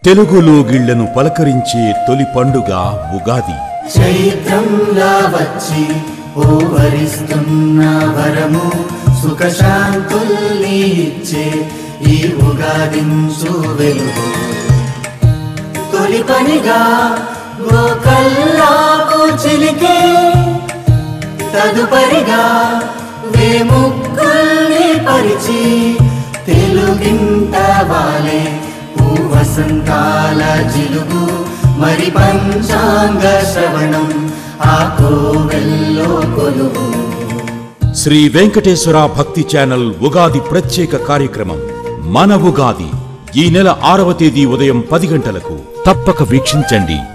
తెలుగులో గిళ్లను పలకరించే తొలి పండుగ ఉగాది చైత్రంలా వచ్చి ఓవరిస్తున్న వరము సుఖశాంతుల్ని ఇచ్చే ఈ ఉగాదించు వెలుగు తొలి పనిగా గోకల్లాకు చిలికే తదుపరిగా వేముక్కుల్ని పరిచి తెలుగింట వాలే పూ వసంతాల జిలుగు మరి పంచాంగ శ్రవణం ఆ కోవెల్లో కొలువు శ్రీ వెంకటేశ్వర భక్తి ఛానల్ ఉగాది ప్రత్యేక కార్యక్రమం మన ఉగాది ఈ నెల ఆరవ తేదీ ఉదయం పది గంటలకు తప్పక వీక్షించండి